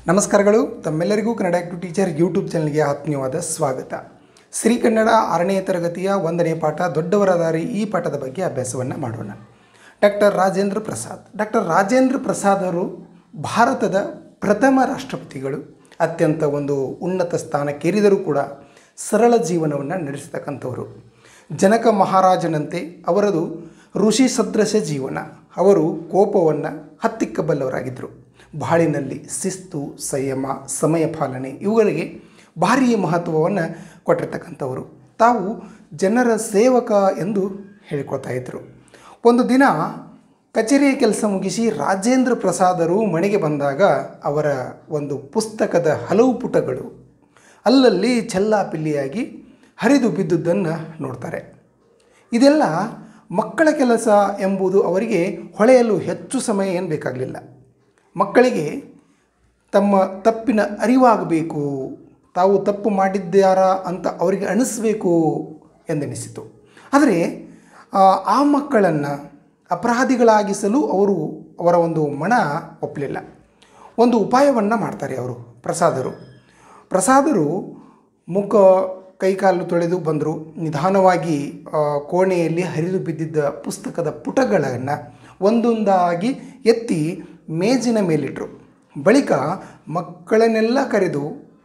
ನಮಸ್ಕಾರಗಳು ತಮ್ಮೆಲ್ಲರಿಗೂ Kannada to teacher YouTube ಚಾನಲ್ಗೆ ಆತ್ಮೀಯವಾದ ಸ್ವಾಗತ ಶ್ರೀ ಕನ್ನಡ ಆರನೇ ತರಗತಿಯ ಒಂದನೇ ಪಾಠ ದೊಡ್ಡವರ ದಾರಿ ಈ ಪಾಠದ ಬಗ್ಗೆ ಅಭ್ಯಾಸವನ್ನು ಮಾಡೋಣ ಡಾಕ್ಟರ್ ರಾಜೇಂದ್ರ ಪ್ರಸಾದ್ ಡಾಕ್ಟರ್ ರಾಜೇಂದ್ರ ಪ್ರಸಾದ್ ಅವರು ಭಾರತದ ಪ್ರಥಮ ರಾಷ್ಟ್ರಪತಿಗಳು ಅತ್ಯಂತ ಒಂದು ಉನ್ನತ ಸ್ಥಾನಕ್ಕೇರಿದರೂ ಕೂಡ ಸರಳ ಜೀವನವನ್ನು ನಡೆಸತಕ್ಕಂಥವರು ಜನಕ ಮಹಾರಾಜನಂತೆ ಅವರದು ಋಷಿ ಸದೃಶ ಜೀವನ ಅವರು ಕೋಪವನ್ನು ಹತ್ತಿಕ್ಕಬಲ್ಲವರಾಗಿದ್ದರು ಬಾಳಿನಲ್ಲಿ ಶಿಸ್ತು ಸಂಯಮ ಸಮಯ ಪಾಲನೆ ಇವುಗಳಿಗೆ ಭಾರೀ ಮಹತ್ವವನ್ನು ಕೊಟ್ಟಿರ್ತಕ್ಕಂಥವರು ತಾವು ಜನರ ಸೇವಕ ಎಂದು ಹೇಳಿಕೊಳ್ತಾ ಇದ್ದರು ಒಂದು ದಿನ ಕಚೇರಿಯ ಕೆಲಸ ಮುಗಿಸಿ ರಾಜೇಂದ್ರ ಪ್ರಸಾದರು ಮನೆಗೆ ಬಂದಾಗ ಅವರ ಒಂದು ಪುಸ್ತಕದ ಹಲವು ಪುಟಗಳು ಅಲ್ಲಲ್ಲಿ ಚೆಲ್ಲಾಪಿಲ್ಲಿಯಾಗಿ ಹರಿದು ಬಿದ್ದುದನ್ನು ನೋಡ್ತಾರೆ ಇದೆಲ್ಲ ಮಕ್ಕಳ ಕೆಲಸ ಎಂಬುದು ಅವರಿಗೆ ಹೊಳೆಯಲು ಹೆಚ್ಚು ಸಮಯ ಏನು ಬೇಕಾಗಲಿಲ್ಲ ಮಕ್ಕಳಿಗೆ ತಮ್ಮ ತಪ್ಪಿನ ಅರಿವಾಗಬೇಕು ತಾವು ತಪ್ಪು ಮಾಡಿದ್ದಾರಾ ಅಂತ ಅವರಿಗೆ ಅನಿಸ್ಬೇಕು ಎಂದೆನಿಸಿತು ಆದರೆ ಆ, ಆ ಮಕ್ಕಳನ್ನು ಅಪರಾಧಿಗಳಾಗಿಸಲು ಅವರು ಅವರ ಒಂದು ಮನ ಒಪ್ಪಲಿಲ್ಲ ಒಂದು ಉಪಾಯವನ್ನು ಮಾಡ್ತಾರೆ ಅವರು ಪ್ರಸಾದರು ಪ್ರಸಾದರು ಮುಖ ಕೈಕಾಲು ತೊಳೆದು ಬಂದರು ನಿಧಾನವಾಗಿ ಆ, ಕೋಣೆಯಲ್ಲಿ ಹರಿದು ಬಿದ್ದಿದ್ದ ಪುಸ್ತಕದ ಪುಟಗಳನ್ನು ಒಂದೊಂದಾಗಿ ಎತ್ತಿ ಮೇಜಿನ ಮೇಲಿಟ್ಟರು ಬಳಿಕ ಮಕ್ಕಳನ್ನೆಲ್ಲ ಕರೆದು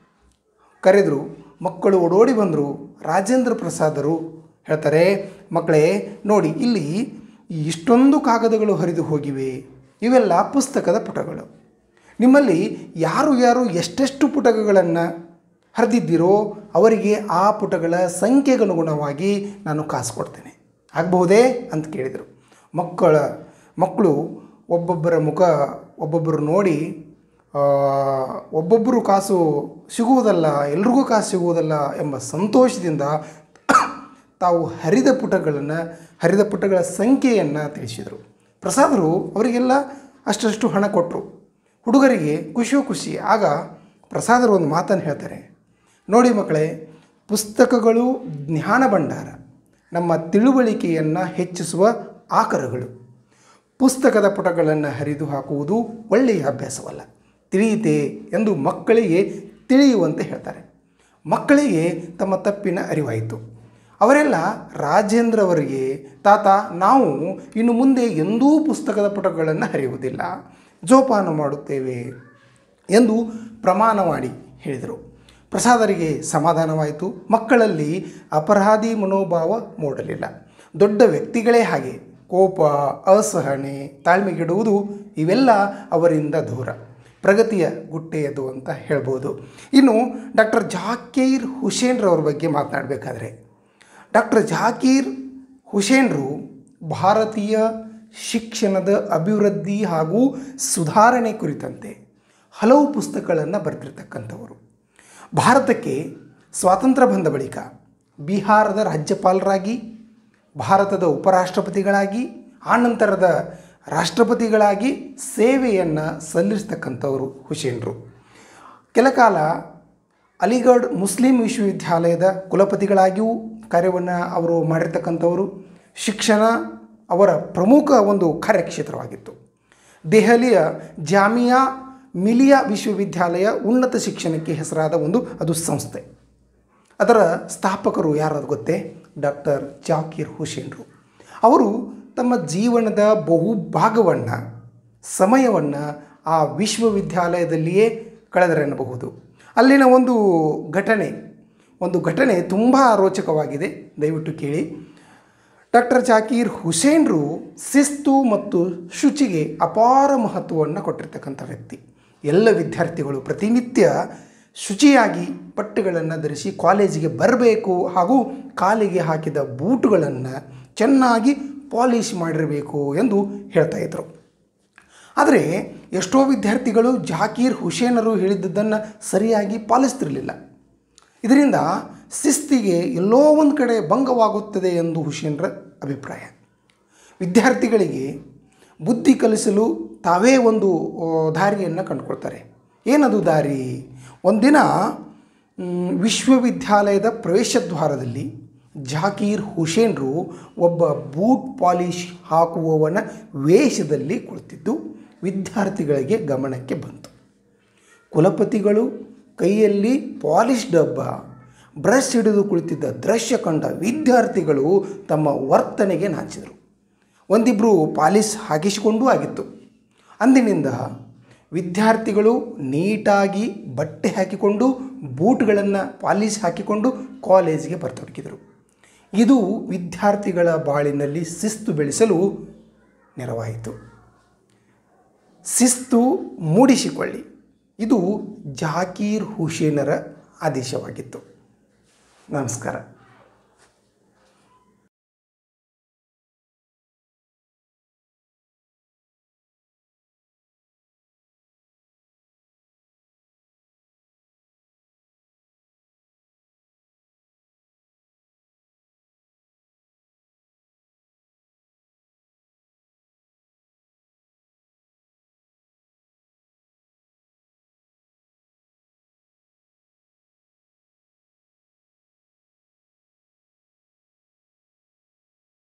ಕರೆದರು ಮಕ್ಕಳು ಓಡೋಡಿ ಬಂದರು ರಾಜೇಂದ್ರ ಪ್ರಸಾದರು ಹೇಳ್ತಾರೆ ಮಕ್ಕಳೇ ನೋಡಿ ಇಲ್ಲಿ ಇಷ್ಟೊಂದು ಕಾಗದಗಳು ಹರಿದು ಹೋಗಿವೆ ಇವೆಲ್ಲ ಪುಸ್ತಕದ ಪುಟಗಳು ನಿಮ್ಮಲ್ಲಿ ಯಾರು ಯಾರು ಎಷ್ಟೆಷ್ಟು ಪುಟಗಳನ್ನು ಹರಿದಿದ್ದೀರೋ ಅವರಿಗೆ ಆ ಪುಟಗಳ ಸಂಖ್ಯೆಗನುಗುಣವಾಗಿ ನಾನು ಕಾಸು ಕೊಡ್ತೇನೆ ಆಗಬಹುದೇ ಅಂತ ಕೇಳಿದರು ಮಕ್ಕಳ ಮಕ್ಕಳು ಒಬ್ಬೊಬ್ಬರ ಮುಖ ಒಬ್ಬೊಬ್ಬರು ನೋಡಿ ಆ, ಒಬ್ಬೊಬ್ಬರು ಕಾಸು ಸಿಗುವುದಲ್ಲ ಎಲ್ರಿಗೂ ಕಾಸು ಸಿಗುವುದಲ್ಲ ಎಂಬ ಸಂತೋಷದಿಂದ ತಾವು ಹರಿದ ಪುಟಗಳನ್ನು ಹರಿದ ಪುಟಗಳ ಸಂಖ್ಯೆಯನ್ನು ತಿಳಿಸಿದರು ಪ್ರಸಾದರು ಅವರಿಗೆಲ್ಲ ಅಷ್ಟಷ್ಟು ಹಣ ಕೊಟ್ಟರು ಹುಡುಗರಿಗೆ ಖುಷಿಯೋ ಖುಷಿ ಆಗ ಪ್ರಸಾದರು ಒಂದು ಮಾತನ್ನು ಹೇಳ್ತಾರೆ ನೋಡಿ ಮಕ್ಕಳೇ ಪುಸ್ತಕಗಳು ಜ್ಞಾನ ಭಂಡಾರ ನಮ್ಮ ತಿಳುವಳಿಕೆಯನ್ನು ಹೆಚ್ಚಿಸುವ ಆಕರಗಳು ಪುಸ್ತಕದ ಪುಟಗಳನ್ನು ಹರಿದು ಹಾಕುವುದು ಒಳ್ಳೆಯ ಅಭ್ಯಾಸವಲ್ಲ ತಿಳಿಯಿತೆ ಎಂದು ಮಕ್ಕಳಿಗೆ ತಿಳಿಯುವಂತೆ ಹೇಳ್ತಾರೆ ಮಕ್ಕಳಿಗೆ ತಮ್ಮ ತಪ್ಪಿನ ಅರಿವಾಯಿತು ಅವರೆಲ್ಲ ರಾಜೇಂದ್ರ ಅವರಿಗೆ ತಾತ ನಾವು ಇನ್ನು ಮುಂದೆ ಎಂದೂ ಪುಸ್ತಕದ ಪುಟಗಳನ್ನು ಹರಿಯುವುದಿಲ್ಲ ಜೋಪಾನ ಮಾಡುತ್ತೇವೆ ಎಂದು ಪ್ರಮಾಣ ಮಾಡಿ ಹೇಳಿದರು ಪ್ರಸಾದರಿಗೆ ಸಮಾಧಾನವಾಯಿತು ಮಕ್ಕಳಲ್ಲಿ ಅಪರಾಧಿ ಮನೋಭಾವ ಮೂಡಲಿಲ್ಲ ದೊಡ್ಡ ವ್ಯಕ್ತಿಗಳೇ ಹಾಗೆ ಕೋಪ ಅಸಹನೆ ತಾಳ್ಮೆಗೆಡುವುದು ಇವೆಲ್ಲ ಅವರಿಂದ ದೂರ ಪ್ರಗತಿಯ ಗುಟ್ಟೆಯದು ಅಂತ ಹೇಳ್ಬೋದು ಇನ್ನು ಡಾಕ್ಟರ್ ಜಾಕೀರ್ ಹುಸೇನ್ರವ್ರ ಬಗ್ಗೆ ಮಾತನಾಡಬೇಕಾದ್ರೆ ಡಾಕ್ಟರ್ ಜಾಕೀರ್ ಹುಸೇನ್ರು ಭಾರತೀಯ ಶಿಕ್ಷಣದ ಅಭಿವೃದ್ಧಿ ಹಾಗೂ ಸುಧಾರಣೆ ಕುರಿತಂತೆ ಹಲವು ಪುಸ್ತಕಗಳನ್ನು ಬರೆದಿರ್ತಕ್ಕಂಥವರು ಭಾರತಕ್ಕೆ ಸ್ವಾತಂತ್ರ್ಯ ಬಂದ ಬಳಿಕ ಬಿಹಾರದ ರಾಜ್ಯಪಾಲರಾಗಿ ಭಾರತದ ಉಪರಾಷ್ಟ್ರಪತಿಗಳಾಗಿ ಆನಂತರದ ರಾಷ್ಟ್ರಪತಿಗಳಾಗಿ ಸೇವೆಯನ್ನು ಸಲ್ಲಿಸ್ತಕ್ಕಂಥವರು ಹುಸೇನ್ರು ಕೆಲಕಾಲ ಅಲಿಗಢ್ ಮುಸ್ಲಿಂ ವಿಶ್ವವಿದ್ಯಾಲಯದ ಕುಲಪತಿಗಳಾಗಿಯೂ ಕಾರ್ಯವನ್ನು ಅವರು ಮಾಡಿರ್ತಕ್ಕಂಥವರು ಶಿಕ್ಷಣ ಅವರ ಪ್ರಮುಖ ಒಂದು ಕಾರ್ಯಕ್ಷೇತ್ರವಾಗಿತ್ತು ದೆಹಲಿಯ ಜಾಮಿಯಾ ಮಿಲಿಯಾ ವಿಶ್ವವಿದ್ಯಾಲಯ ಉನ್ನತ ಶಿಕ್ಷಣಕ್ಕೆ ಹೆಸರಾದ ಒಂದು ಅದು ಸಂಸ್ಥೆ ಅದರ ಸ್ಥಾಪಕರು ಯಾರದು ಗೊತ್ತೇ ಡಾಕ್ಟರ್ ಜಾಕೀರ್ ಹುಸೇನ್ರು ಅವರು ತಮ್ಮ ಜೀವನದ ಬಹುಭಾಗವನ್ನು ಸಮಯವನ್ನು ಆ ವಿಶ್ವವಿದ್ಯಾಲಯದಲ್ಲಿಯೇ ಕಳೆದರೆನ್ನಬಹುದು ಅಲ್ಲಿನ ಒಂದು ಘಟನೆ ಒಂದು ಘಟನೆ ತುಂಬ ರೋಚಕವಾಗಿದೆ ದಯವಿಟ್ಟು ಕೇಳಿ ಡಾಕ್ಟರ್ ಜಾಕೀರ್ ಹುಸೇನ್ರು ಶಿಸ್ತು ಮತ್ತು ಶುಚಿಗೆ ಅಪಾರ ಮಹತ್ವವನ್ನು ಕೊಟ್ಟಿರ್ತಕ್ಕಂಥ ವ್ಯಕ್ತಿ ಎಲ್ಲ ವಿದ್ಯಾರ್ಥಿಗಳು ಪ್ರತಿನಿತ್ಯ ಶುಚಿಯಾಗಿ ಬಟ್ಟೆಗಳನ್ನು ಧರಿಸಿ ಕಾಲೇಜಿಗೆ ಬರಬೇಕು ಹಾಗೂ ಕಾಲಿಗೆ ಹಾಕಿದ ಬೂಟುಗಳನ್ನು ಚೆನ್ನಾಗಿ ಪಾಲಿಷ್ ಮಾಡಿರಬೇಕು ಎಂದು ಹೇಳ್ತಾ ಇದ್ದರು ಆದರೆ ಎಷ್ಟೋ ವಿದ್ಯಾರ್ಥಿಗಳು ಜಾಕೀರ್ ಹುಸೇನರು ಹೇಳಿದ್ದನ್ನು ಸರಿಯಾಗಿ ಪಾಲಿಸ್ತಿರಲಿಲ್ಲ ಇದರಿಂದ ಶಿಸ್ತಿಗೆ ಎಲ್ಲೋ ಒಂದು ಕಡೆ ಭಂಗವಾಗುತ್ತದೆ ಎಂದು ಹುಸೇನ್ರ ಅಭಿಪ್ರಾಯ ವಿದ್ಯಾರ್ಥಿಗಳಿಗೆ ಬುದ್ಧಿ ಕಲಿಸಲು ತಾವೇ ಒಂದು ಆ, ದಾರಿಯನ್ನು ಕಂಡುಕೊಳ್ತಾರೆ ಏನದು ದಾರಿ ಒಂದಿನ ಮ್, ವಿಶ್ವವಿದ್ಯಾಲಯದ ಪ್ರವೇಶ ದ್ವಾರದಲ್ಲಿ ಜಾಕೀರ್ ಹುಸೇನ್ರು ಒಬ್ಬ ಬೂಟ್ ಪಾಲಿಷ್ ಹಾಕುವವನ ವೇಷದಲ್ಲಿ ಕುಳಿತಿದ್ದು ವಿದ್ಯಾರ್ಥಿಗಳಿಗೆ ಗಮನಕ್ಕೆ ಬಂತು ಕುಲಪತಿಗಳು ಕೈಯಲ್ಲಿ ಪಾಲಿಶ್ ಡಬ್ಬ ಬ್ರಷ್ ಹಿಡಿದು ಕುಳಿತಿದ್ದ ದೃಶ್ಯ ಕಂಡ ವಿದ್ಯಾರ್ಥಿಗಳು ತಮ್ಮ ವರ್ತನೆಗೆ ನಾಚಿದರು ಒಂದಿಬ್ಬರು ಪಾಲಿಶ್ ಹಾಕಿಸಿಕೊಂಡೂ ಆಗಿತ್ತು ಅಂದಿನಿಂದ ವಿದ್ಯಾರ್ಥಿಗಳು ನೀಟಾಗಿ ಬಟ್ಟೆ ಹಾಕಿಕೊಂಡು ಬೂಟ್ಗಳನ್ನು ಪಾಲಿಶ್ ಹಾಕಿಕೊಂಡು ಕಾಲೇಜಿಗೆ ಬರ್ತೊಡಗಿದರು ಇದು ವಿದ್ಯಾರ್ಥಿಗಳ ಬಾಳಿನಲ್ಲಿ ಶಿಸ್ತು ಬೆಳೆಸಲು ನೆರವಾಯಿತು ಶಿಸ್ತು ಮೂಡಿಸಿಕೊಳ್ಳಿ ಇದು ಜಾಕೀರ್ ಹುಸೇನರ ಆದೇಶವಾಗಿತ್ತು ನಮಸ್ಕಾರ